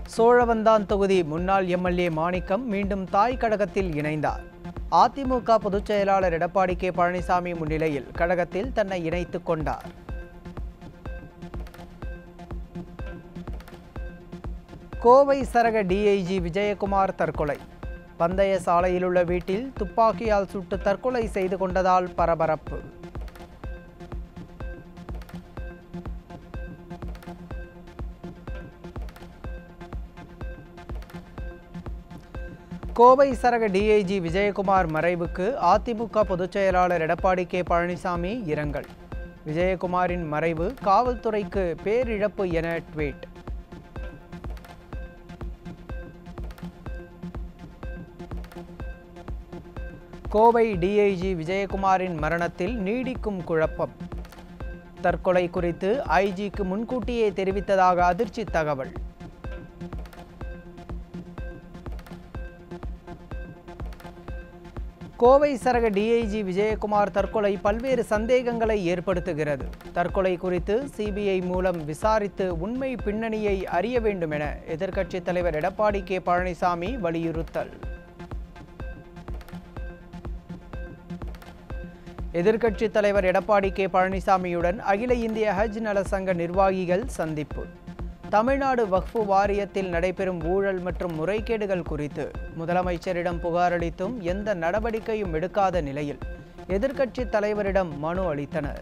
சோழவந்தான் தொகுதி முன்னாள் எம்எல்ஏ மாணிக்கம் மீண்டும் தாய் கழகத்தில் இணைந்தார் அதிமுக பொதுச் செயலாளர் எடப்பாடி கே பழனிசாமி முன்னிலையில் கழகத்தில் தன்னை இணைத்துக் கொண்டார் கோவை சரக டிஐஜி விஜயகுமார் தற்கொலை பந்தய சாலையிலுள்ள வீட்டில் துப்பாக்கியால் சுட்டு தற்கொலை செய்து கொண்டதால் பரபரப்பு கோவை சரக டிஐஜி விஜயகுமார் மறைவுக்கு அதிமுக பொதுச் செயலாளர் எடப்பாடி கே பழனிசாமி இரங்கல் விஜயகுமாரின் மறைவு காவல்துறைக்கு பேரிழப்பு என ட்வீட் கோவை டிஐஜி விஜயகுமாரின் மரணத்தில் நீடிக்கும் குழப்பம் தற்கொலை குறித்து ஐஜிக்கு முன்கூட்டியே தெரிவித்ததாக அதிர்ச்சி தகவல் கோவை சரக டிஐஜி விஜயகுமார் தற்கொலை பல்வேறு சந்தேகங்களை ஏற்படுத்துகிறது தற்கொலை குறித்து சிபிஐ மூலம் விசாரித்து உண்மை பின்னணியை அறிய வேண்டும் என எதிர்க்கட்சித் தலைவர் எடப்பாடி கே பழனிசாமி வலியுறுத்தல் எதிர்க்கட்சித் தலைவர் எடப்பாடி கே பழனிசாமியுடன் அகில இந்திய ஹஜ் நல சங்க நிர்வாகிகள் சந்திப்பு தமிழ்நாடு வக்ஃபு வாரியத்தில் நடைபெறும் ஊழல் மற்றும் முறைகேடுகள் குறித்து முதலமைச்சரிடம் புகாரளித்தும் எந்த நடவடிக்கையும் எடுக்காத நிலையில் எதிர்க்கட்சித் தலைவரிடம் மனு அளித்தனர்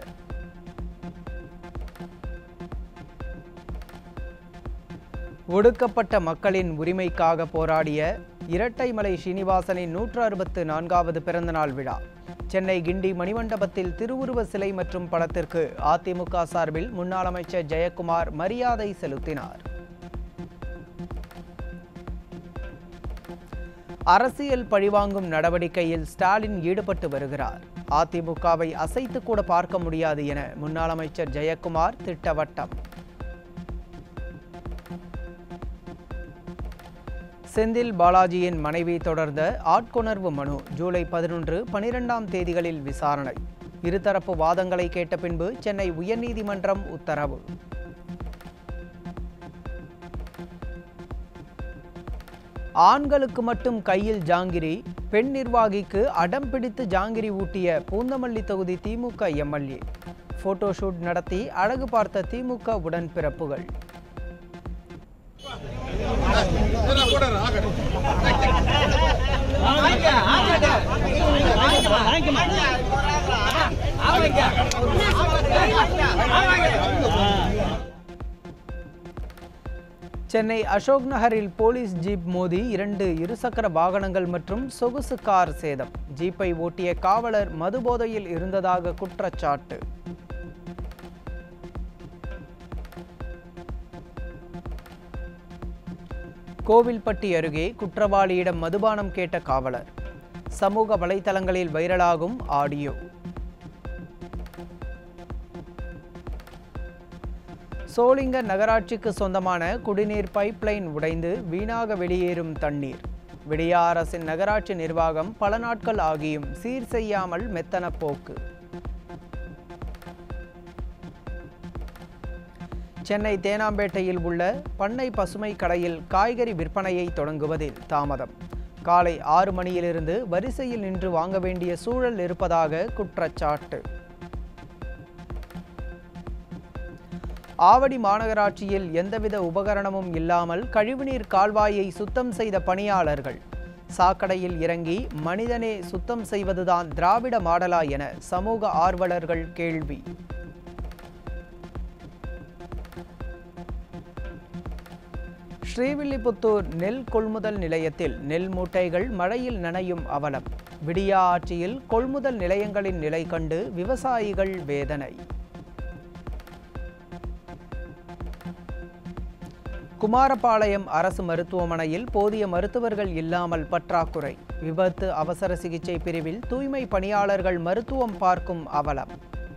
ஒடுக்கப்பட்ட மக்களின் உரிமைக்காக போராடிய இரட்டைமலை ஸ்ரீனிவாசனின் நூற்று அறுபத்து நான்காவது பிறந்தநாள் விழா சென்னை கிண்டி மணிமண்டபத்தில் திருவுருவ சிலை மற்றும் படத்திற்கு அதிமுக சார்பில் முன்னாள் அமைச்சர் ஜெயக்குமார் மரியாதை செலுத்தினார் அரசியல் பழிவாங்கும் நடவடிக்கையில் ஸ்டாலின் ஈடுபட்டு வருகிறார் அதிமுகவை அசைத்து கூட பார்க்க முடியாது என முன்னாள் அமைச்சர் ஜெயக்குமார் திட்டவட்டம் செந்தில் பாலாஜியின் மனைவி தொடர்ந்த ஆட்கொணர்வு மனு ஜூலை பதினொன்று பனிரெண்டாம் தேதிகளில் விசாரணை இருதரப்பு வாதங்களை கேட்ட பின்பு சென்னை உயர்நீதிமன்றம் உத்தரவு ஆண்களுக்கு மட்டும் கையில் ஜாங்கிரி பெண் நிர்வாகிக்கு அடம் பிடித்து ஜாங்கிரி ஊட்டிய பூந்தமல்லி தொகுதி திமுக எம்எல்ஏ போட்டோஷூட் நடத்தி அழகு பார்த்த திமுக உடன்பிறப்புகள் சென்னை அசோக் நகரில் போலீஸ் ஜீப் மோதி இரண்டு இருசக்கர வாகனங்கள் மற்றும் சொகுசு கார் சேதம் ஜீப்பை ஓட்டிய காவலர் மதுபோதையில் இருந்ததாக குற்றச்சாட்டு கோவில்பட்டி அருகே குற்றவாளியிடம் மதுபானம் கேட்ட காவலர் சமூக வலைதளங்களில் வைரலாகும் ஆடியோ சோளிங்க நகராட்சிக்கு சொந்தமான குடிநீர் பைப்லைன் உடைந்து வீணாக வெளியேறும் தண்ணீர் விடியா அரசின் நகராட்சி நிர்வாகம் பல நாட்கள் ஆகியும் சீர் செய்யாமல் மெத்தன போக்கு சென்னை தேனாம்பேட்டையில் உள்ள பண்ணை பசுமை கடையில் காய்கறி விற்பனையை தொடங்குவதில் தாமதம் காலை ஆறு மணியிலிருந்து வரிசையில் நின்று வாங்க வேண்டிய சூழல் இருப்பதாக குற்றச்சாட்டு ஆவடி மாநகராட்சியில் எந்தவித உபகரணமும் இல்லாமல் கழிவுநீர் கால்வாயை சுத்தம் செய்த பணியாளர்கள் சாக்கடையில் இறங்கி மனிதனே சுத்தம் செய்வதுதான் திராவிட மாடலா என சமூக ஆர்வலர்கள் கேள்வி ஸ்ரீவில்லிபுத்தூர் நெல் கொள்முதல் நிலையத்தில் நெல் மூட்டைகள் மழையில் நனையும் அவலம் விடியா ஆட்சியில் கொள்முதல் நிலையங்களின் நிலை கண்டு விவசாயிகள் வேதனை குமாரபாளையம் அரசு மருத்துவமனையில் போதிய மருத்துவர்கள் இல்லாமல் பற்றாக்குறை விபத்து அவசர சிகிச்சை பிரிவில் தூய்மை பணியாளர்கள் மருத்துவம் பார்க்கும் அவலம்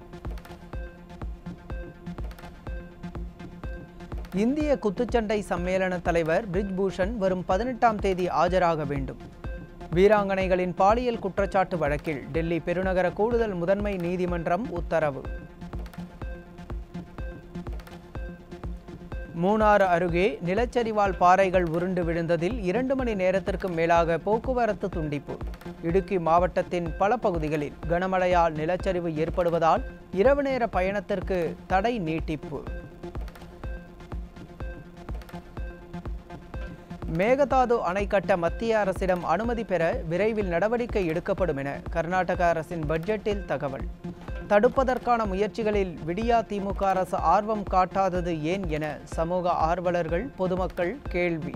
இந்திய குத்துச்சண்டை சம்மேளன தலைவர் பிரிஜ்பூஷன் வரும் பதினெட்டாம் தேதி ஆஜராக வேண்டும் வீராங்கனைகளின் பாலியல் குற்றச்சாட்டு வழக்கில் டெல்லி பெருநகர கூடுதல் முதன்மை நீதிமன்றம் உத்தரவு மூணாறு அருகே நிலச்சரிவால் பாறைகள் உருண்டு விழுந்ததில் இரண்டு மணி நேரத்திற்கும் மேலாக போக்குவரத்து துண்டிப்பு இடுக்கி மாவட்டத்தின் பல பகுதிகளில் கனமழையால் நிலச்சரிவு ஏற்படுவதால் இரவு நேர பயணத்திற்கு தடை நீட்டிப்பு மேகதாது அணை கட்ட மத்திய அரசிடம் அனுமதி பெற விரைவில் நடவடிக்கை எடுக்கப்படும் என கர்நாடக அரசின் பட்ஜெட்டில் தகவல் தடுப்பதற்கான முயற்சிகளில் விடியா திமுக அரசு ஆர்வம் காட்டாதது ஏன் என சமூக ஆர்வலர்கள் பொதுமக்கள் கேள்வி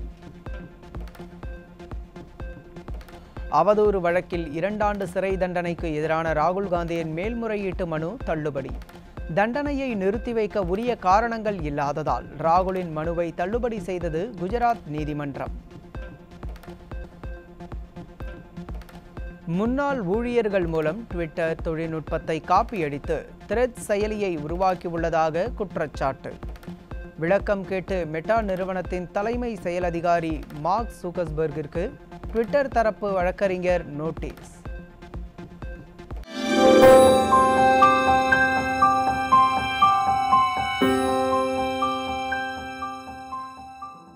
அவதூறு வழக்கில் இரண்டாண்டு சிறை தண்டனைக்கு எதிரான ராகுல் காந்தியின் மேல்முறையீட்டு மனு தள்ளுபடி தண்டனையை நிறுத்தி வைக்க உரிய காரணங்கள் இல்லாததால் ராகுலின் மனுவை தள்ளுபடி செய்தது குஜராத் நீதிமன்றம் முன்னாள் ஊழியர்கள் மூலம் ட்விட்டர் தொழில்நுட்பத்தை காப்பியடித்து த்ரெட் செயலியை உருவாக்கியுள்ளதாக குற்றச்சாட்டு விளக்கம் கேட்டு மெட்டா நிறுவனத்தின் தலைமை செயல் அதிகாரி மார்க் சூக்கஸ்பர்கிற்கு ட்விட்டர் தரப்பு வழக்கறிஞர் நோட்டீஸ்